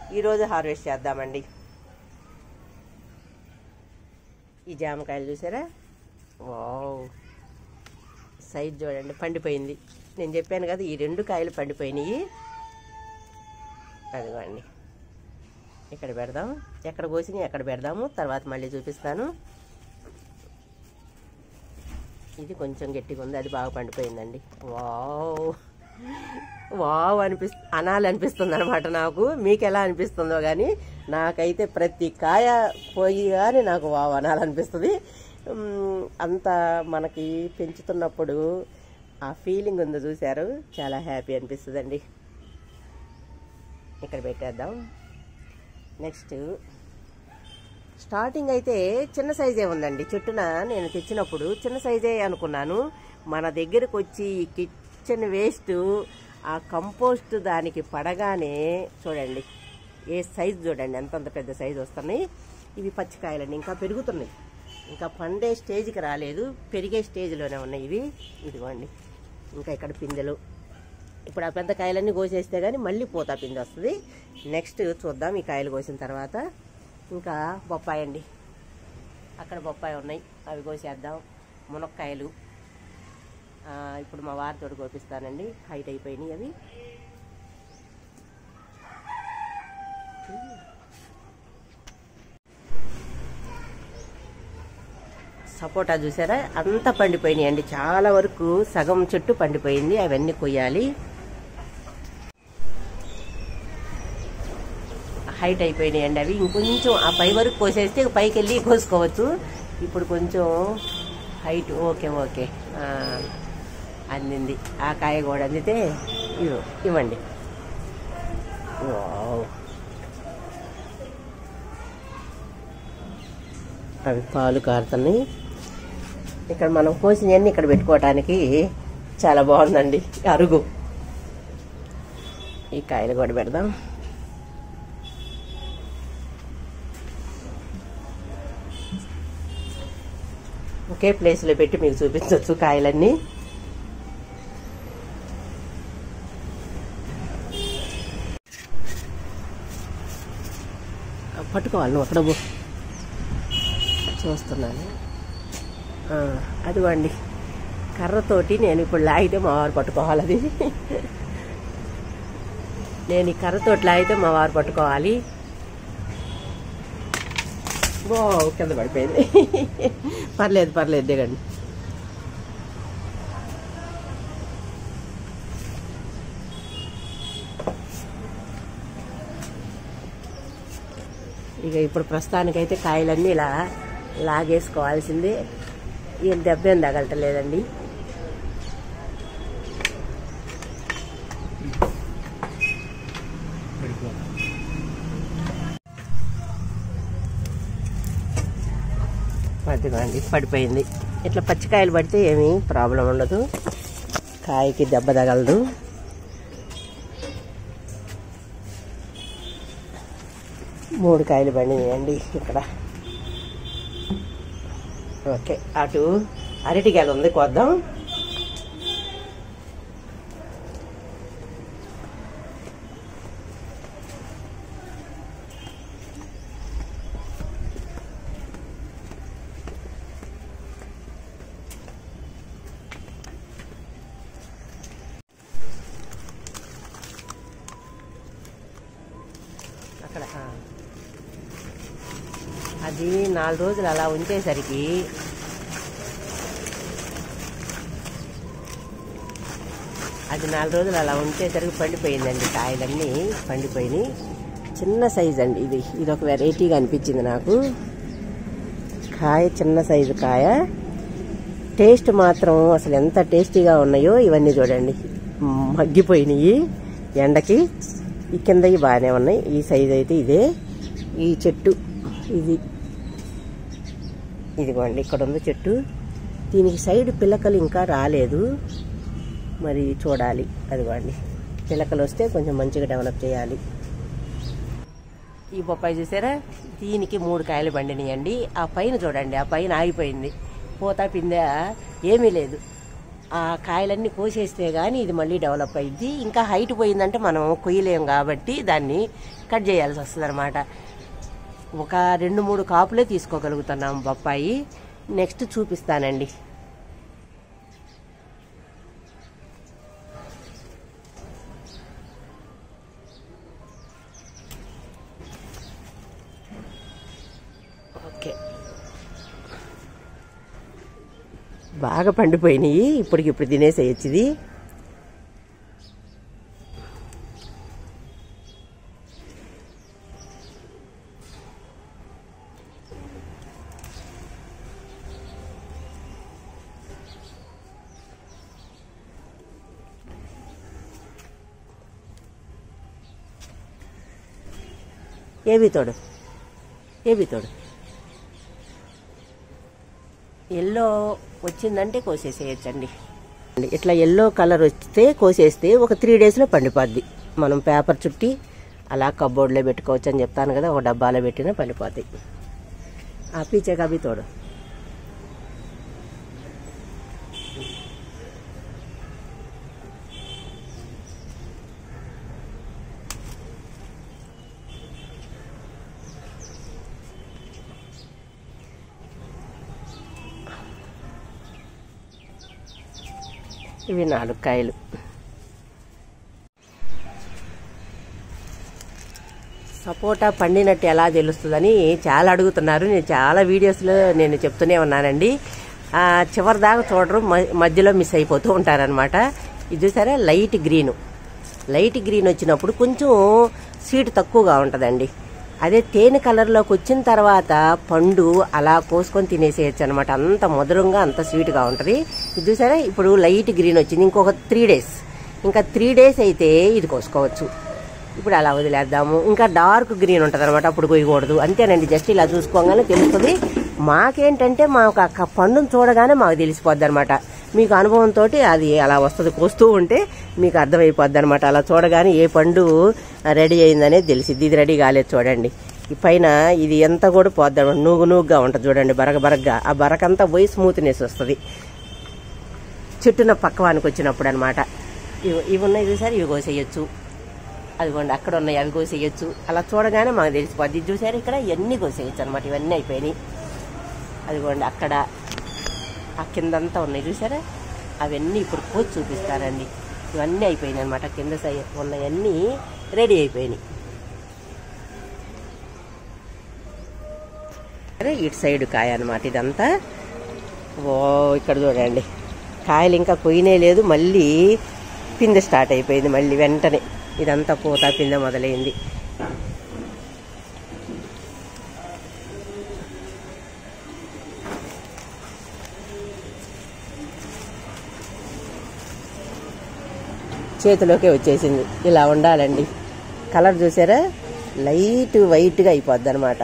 ఈరోజు హార్వెస్ట్ చేద్దామండి ఈ జామకాయలు చూసారా వావ్ సైజ్ చూడండి పండిపోయింది నేను చెప్పాను కదా ఈ రెండు కాయలు పండిపోయినాయి అదిగోండి ఇక్కడ పెడదాం ఎక్కడ కోసినాయి ఎక్కడ పెడదాము తర్వాత మళ్ళీ చూపిస్తాను ఇది కొంచెం గట్టిగా ఉంది అది బాగా పండిపోయిందండి వావ్ వావ్ అనిపిస్ అనాలనిపిస్తుంది అనమాట నాకు మీకు ఎలా అనిపిస్తుందో కానీ నాకైతే ప్రతి కాయ పోయి కానీ నాకు వావ్ అనాలనిపిస్తుంది ఉమ్, అంత మనకి పెంచుతున్నప్పుడు ఆ ఫీలింగ్ ఉందో చూశారు చాలా హ్యాపీ అనిపిస్తుందండి ఇక్కడ పెట్టేద్దాం నెక్స్ట్ స్టార్టింగ్ అయితే చిన్న సైజే ఉందండి చెట్టున నేను తెచ్చినప్పుడు చిన్న సైజే అనుకున్నాను మన దగ్గరకు వచ్చి ఈ కిచెన్ వేస్ట్ ఆ కంపోస్ట్ దానికి పడగానే చూడండి ఏ సైజు చూడండి ఎంతంత పెద్ద సైజు వస్తున్నాయి ఇవి పచ్చికాయలండి ఇంకా పెరుగుతున్నాయి ఇంకా పండే స్టేజ్కి రాలేదు పెరిగే స్టేజ్లోనే ఉన్నాయి ఇవి ఇదిగోండి ఇంకా ఇక్కడ పిందెలు ఇప్పుడు ఆ పెద్ద కాయలన్నీ కోసేస్తే కానీ మళ్ళీ పూత పిండి వస్తుంది నెక్స్ట్ చూద్దాం ఈ కాయలు కోసిన తర్వాత ఇంకా బొప్పాయి అండి అక్కడ బొప్పాయి ఉన్నాయి అవి కోసేద్దాం మునక్కాయలు ఆ, ఇప్పుడు మా వారితో కోపిస్తానండి హైట్ అయిపోయినాయి అవి సపోటా చూసారా అంతా పండిపోయినాయి అండి చాలా వరకు సగం చెట్టు పండిపోయింది అవన్నీ కొయ్యాలి హైట్ అయిపోయినాయి అండి అవి ఇంకొంచెం ఆ పై వరకు కోసేస్తే పైకి వెళ్ళి కోసుకోవచ్చు ఇప్పుడు కొంచెం హైట్ ఓకే ఓకే ఆ, అందింది ఆ కాయ కూడా అందితే ఇవ్వు ఇవ్వండి వావ్. అవి పాలు కారుతున్నాయి ఇక్కడ మనం కోసినవన్నీ ఇక్కడ పెట్టుకోవటానికి చాలా బాగుందండి అరుగు ఈ కాయలు కూడా పెడదాం ఒకే ప్లేస్లో పెట్టి మీకు చూపించవచ్చు కాయలన్నీ ఆ, పట్టుకోవాలి నువ్వు అక్కడ పో. చూస్తున్నాను ఆ, అదిగోండి కర్రతోటి నేను ఇప్పుడు లాగితే మా వారు పట్టుకోవాలి అది నేను ఈ కర్రతోటి లాగితే మా వారు పట్టుకోవాలి ఓ కింద పడిపోయింది పర్లేదు పర్లేదు దిగండి ఇక ఇప్పుడు ప్రస్తుతానికైతే కాయలన్నీ ఇలా లాగేసుకోవాల్సిందే ఏం దెబ్బ ఏం తగలటలేదండి అదిగోండి పడిపోయింది ఇట్లా పచ్చికాయలు పడితే ఏమీ ప్రాబ్లం ఉండదు కాయకి దెబ్బ తగలదు మూడు కాయలు పండినాయండి ఇక్కడ ఓకే అటు అరటికాయలు ఉంది కొద్దాం అక్కడ ఆ. అది నాలుగు రోజులు అలా ఉంచేసరికి అది నాలుగు రోజులు అలా ఉంచేసరికి పండిపోయిందండి కాయలన్నీ పండిపోయినాయి చిన్న సైజ్ అండి ఇది ఇది ఒక వెరైటీగా అనిపించింది నాకు కాయ చిన్న సైజు కాయ టేస్ట్ మాత్రం అసలు ఎంత టేస్టీగా ఉన్నాయో ఇవన్నీ చూడండి మగ్గిపోయినాయి ఎండకి ఈ కిందవి బాగానే ఉన్నాయి ఈ సైజ్ అయితే ఇదే ఈ చెట్టు ఇది ఇదిగోండి ఇక్కడ ఉంది చెట్టు దీనికి సైడ్ పిలకలు ఇంకా రాలేదు మరి చూడాలి అదిగోండి పిలకలు వస్తే కొంచెం మంచిగా డెవలప్ చేయాలి ఈ బొప్పాయి చూసారా దీనికి మూడు కాయలు పండినాయండి ఆ పైన చూడండి ఆ పైన ఆగిపోయింది పూత పిందె ఏమీ లేదు ఆ కాయలన్నీ కోసేస్తే కానీ ఇది మళ్ళీ డెవలప్ అయ్యింది ఇంకా హైట్ పోయిందంటే మనం కొయ్యలేం కాబట్టి దాన్ని కట్ చేయాల్సి వస్తుంది అనమాట ఒక రెండు మూడు కాపులే తీసుకోగలుగుతున్నాం బొప్పాయి నెక్స్ట్ చూపిస్తానండి ఓకే బాగా పండిపోయినాయి ఇప్పటికిప్పుడు తినేసేయచ్చు ఇది ఏవి తోడు ఏవి తోడు ఎల్లో వచ్చిందంటే కోసేసేయచ్చండి ఇట్లా ఎల్లో కలర్ వస్తే కోసేస్తే ఒక త్రీ డేస్లో పండిపోద్ది మనం పేపర్ చుట్టి అలా కబ్బోర్డ్లో పెట్టుకోవచ్చు అని చెప్తాను కదా ఒక డబ్బాలో పెట్టినా పండిపోతాయి ఆ పీచే కబి తోడు ఇవి నాలుగు కాయలు సపోటా పండినట్టు ఎలా తెలుస్తుందని చాలా అడుగుతున్నారు నేను చాలా వీడియోస్లో నేను చెప్తూనే ఉన్నానండి ఆ, చివరి దాకా చూడరు మ- మధ్యలో మిస్ అయిపోతూ ఉంటారనమాట ఇది చూసారా లైట్ గ్రీన్ లైట్ గ్రీన్ వచ్చినప్పుడు కొంచెం స్వీట్ తక్కువగా ఉంటుందండి అదే తేనె కలర్లోకి వచ్చిన తర్వాత పండు అలా కోసుకొని తినేసేయచ్చు అనమాట అంత మధురంగా అంత స్వీట్గా ఉంటుంది ఇది చూసారా ఇప్పుడు లైట్ గ్రీన్ వచ్చింది ఇంకొక త్రీ డేస్ ఇంకా త్రీ డేస్ అయితే ఇది కోసుకోవచ్చు ఇప్పుడు అలా వదిలేద్దాము ఇంకా డార్క్ గ్రీన్ ఉంటుంది అనమాట అప్పుడు కొయ్యకూడదు అంతేనండి జస్ట్ ఇలా చూసుకోగానే తెలుస్తుంది మాకేంటంటే మాకు ఆ క- పండును చూడగానే మాకు తెలిసిపోద్ది అనమాట మీకు అనుభవంతో అది అలా వస్తుంది కోస్తూ ఉంటే మీకు అర్థమైపోద్ది అనమాట అలా చూడగానే ఏ పండు రెడీ అయిందనేది తెలిసిద్ది ఇది రెడీ కాలేదు చూడండి ఈ పైన ఇది ఎంత కూడా పోద్ది అనమాట నూగు నూగుగా ఉంటుంది చూడండి బరగ బరగ్గా ఆ బరకంతా పోయి స్మూత్నెస్ వస్తుంది చుట్టూన పక్కవానికి వచ్చినప్పుడు అనమాట ఇవి ఇవి ఉన్నాయి చూసారు ఇవి కోసేయచ్చు అదిగోండి అక్కడ ఉన్నాయి అవి కోసేయచ్చు అలా చూడగానే మాకు తెలిసిపోద్ది ఇది చూసారు ఇక్కడ ఇవన్నీ కోసేయచ్చు అనమాట ఇవన్నీ అయిపోయినాయి అదిగోండి అక్కడ ఆ కిందంతా ఉన్నాయి చూసారా అవన్నీ ఇప్పుడు కోసి చూపిస్తారండి ఇవన్నీ అయిపోయినాయి అనమాట కింద సై ఉన్నవన్నీ రెడీ అయిపోయినాయి అదే ఇటు సైడ్ కాయ అనమాట ఇదంతా ఓ ఇక్కడ చూడండి కాయలు ఇంకా కొయ్యనే లేదు మళ్ళీ పిందె స్టార్ట్ అయిపోయింది మళ్ళీ వెంటనే ఇదంతా పూత పిందె మొదలైంది చేతిలోకే వచ్చేసింది ఇలా ఉండాలండి కలర్ చూసారా లైట్ వైట్గా అయిపోద్ది అనమాట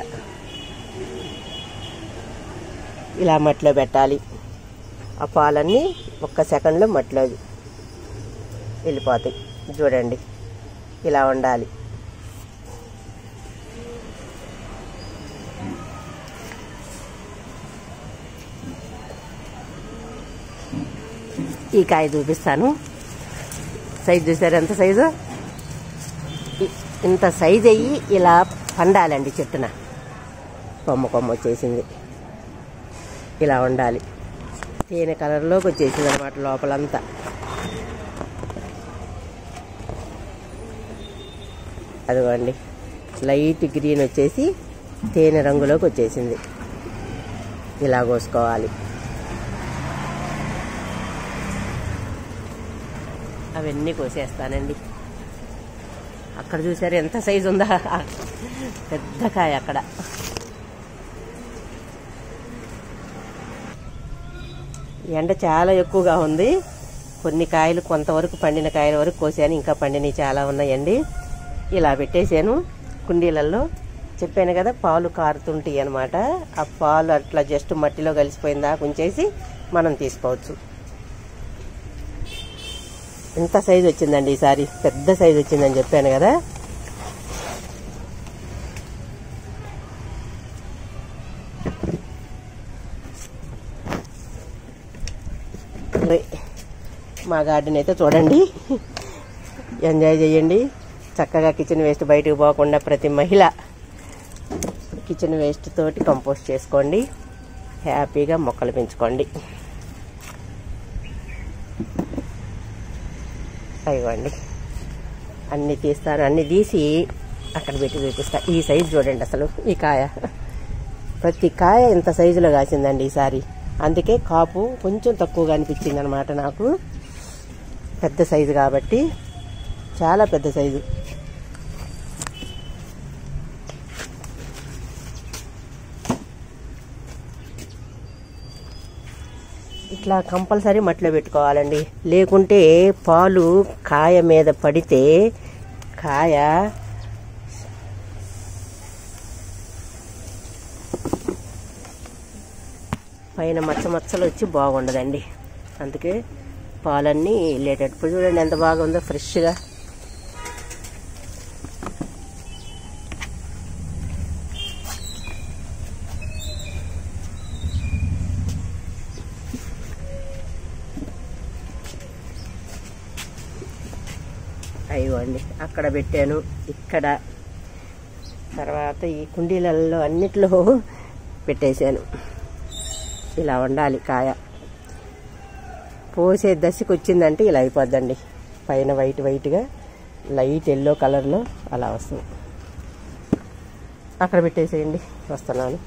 ఇలా మట్లో పెట్టాలి ఆ పాలన్నీ ఒక్క సెకండ్లో మట్లో వెళ్ళిపోతాయి చూడండి ఇలా ఉండాలి ఈ కాయ చూపిస్తాను సైజు చూసారు ఎంత సైజు ఇ- ఇంత సైజు అయ్యి ఇలా పండాలండి చెట్టున కొమ్మ కొమ్మ వచ్చేసింది ఇలా ఉండాలి తేనె కలర్లోకి వచ్చేసింది అనమాట లోపలంతా అదిగోండి లైట్ గ్రీన్ వచ్చేసి తేనె రంగులోకి వచ్చేసింది ఇలా కోసుకోవాలి అవన్నీ కోసేస్తానండి అక్కడ చూసారు ఎంత సైజు ఉందా పెద్ద కాయ అక్కడ ఎండ చాలా ఎక్కువగా ఉంది కొన్ని కాయలు కొంతవరకు పండిన కాయల వరకు కోసాను ఇంకా పండినవి చాలా ఉన్నాయండి ఇలా పెట్టేశాను కుండీలలో చెప్పాను కదా పాలు కారుతుంటాయి అనమాట ఆ పాలు అట్లా జస్ట్ మట్టిలో కలిసిపోయిందా ఉంచేసి మనం తీసుకోవచ్చు ఇంత సైజు వచ్చిందండి ఈసారి పెద్ద సైజు వచ్చిందని చెప్పాను కదా ఓయ్. మా గార్డెన్ అయితే చూడండి ఎంజాయ్ చేయండి చక్కగా కిచెన్ వేస్ట్ బయటకు పోకుండా ప్రతి మహిళ కిచెన్ వేస్ట్ తోటి కంపోస్ట్ చేసుకోండి హ్యాపీగా మొక్కలు పెంచుకోండి అయ్యండి అన్నీ తీస్తాను అన్నీ తీసి అక్కడ పెట్టి చూపిస్తా ఈ సైజు చూడండి అసలు ఈ కాయ ప్రతి కాయ ఇంత సైజులో కాసిందండి ఈసారి అందుకే కాపు కొంచెం తక్కువగా అనిపించింది అనమాట నాకు పెద్ద సైజు కాబట్టి చాలా పెద్ద సైజు ఇట్లా కంపల్సరీ మట్టిలో పెట్టుకోవాలండి లేకుంటే పాలు కాయ మీద పడితే కాయ పైన మచ్చ మచ్చలు వచ్చి బాగుండదండి అందుకే పాలన్నీ వెళ్ళేటప్పుడు చూడండి ఎంత బాగుందో ఫ్రెష్గా అయ్యండి అక్కడ పెట్టాను ఇక్కడ తర్వాత ఈ కుండీలలో అన్నిట్లో పెట్టేశాను ఇలా ఉండాలి కాయ పోసే దశకు వచ్చిందంటే ఇలా అయిపోద్దండి పైన వైట్ వైట్గా లైట్ ఎల్లో కలర్లో అలా వస్తుంది అక్కడ పెట్టేసేయండి వస్తున్నాను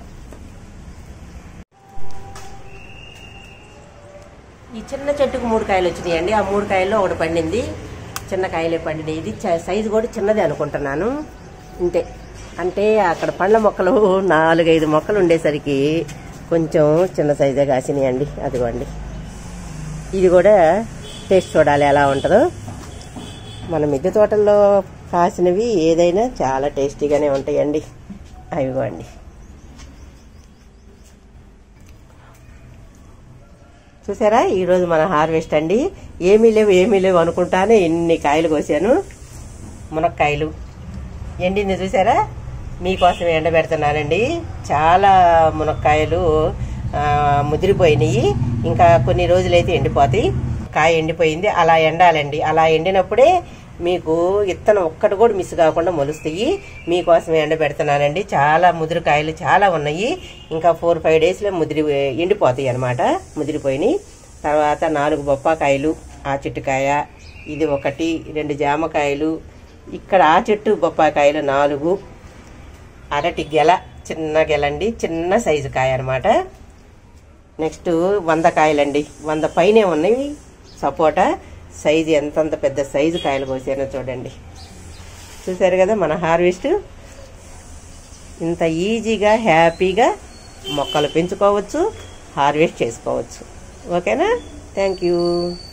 ఈ చిన్న చెట్టుకు మూడు కాయలు వచ్చినాయండి ఆ మూడు కాయల్లో ఒకటి పండింది చిన్న కాయలే పండినాయి ఇది చ- సైజు కూడా చిన్నదే అనుకుంటున్నాను అంతే అంటే అక్కడ పండ్ల మొక్కలు నాలుగైదు మొక్కలు ఉండేసరికి కొంచెం చిన్న సైజే కాసినాయండి అదిగోండి ఇది కూడా టేస్ట్ చూడాలి ఎలా ఉంటుందో మన మిద్దె తోటల్లో కాసినవి ఏదైనా చాలా టేస్టీగానే ఉంటాయండి అవిగోండి చూసారా ఈరోజు మన హార్వెస్ట్ అండి ఏమీ లేవు ఏమీ లేవు అనుకుంటానే ఎన్ని కాయలు కోసాను మునక్కాయలు ఎండింది చూసారా మీకోసం ఎండబెడుతున్నానండి చాలా మునక్కాయలు ఆ, ముదిరిపోయినాయి ఇంకా కొన్ని రోజులైతే ఎండిపోతాయి కాయ ఎండిపోయింది అలా ఎండాలండి అలా ఎండినప్పుడే మీకు ఇత్తనం ఒక్కటి కూడా మిస్ కాకుండా మొలుస్తాయి మీకోసం ఎండబెడుతున్నానండి చాలా ముదిరి కాయలు చాలా ఉన్నాయి ఇంకా ఫోర్ ఫైవ్ డేస్లో ముదిరి ఎండిపోతాయి అనమాట ముదిరిపోయినాయి తర్వాత నాలుగు బొప్పాకాయలు ఆ చెట్టుకాయ ఇది ఒకటి రెండు జామకాయలు ఇక్కడ ఆ చెట్టు బొప్పాకాయలు నాలుగు అరటి గెల చిన్న గెలండి చిన్న సైజు కాయ అనమాట నెక్స్ట్ వంద కాయలండి వంద పైనే ఉన్నాయి సపోటా సైజు ఎంతంత పెద్ద సైజు కాయలు కోసానో చూడండి చూసారు కదా మన హార్వెస్ట్ ఇంత ఈజీగా హ్యాపీగా మొక్కలు పెంచుకోవచ్చు హార్వెస్ట్ చేసుకోవచ్చు ఓకేనా థ్యాంక్ యూ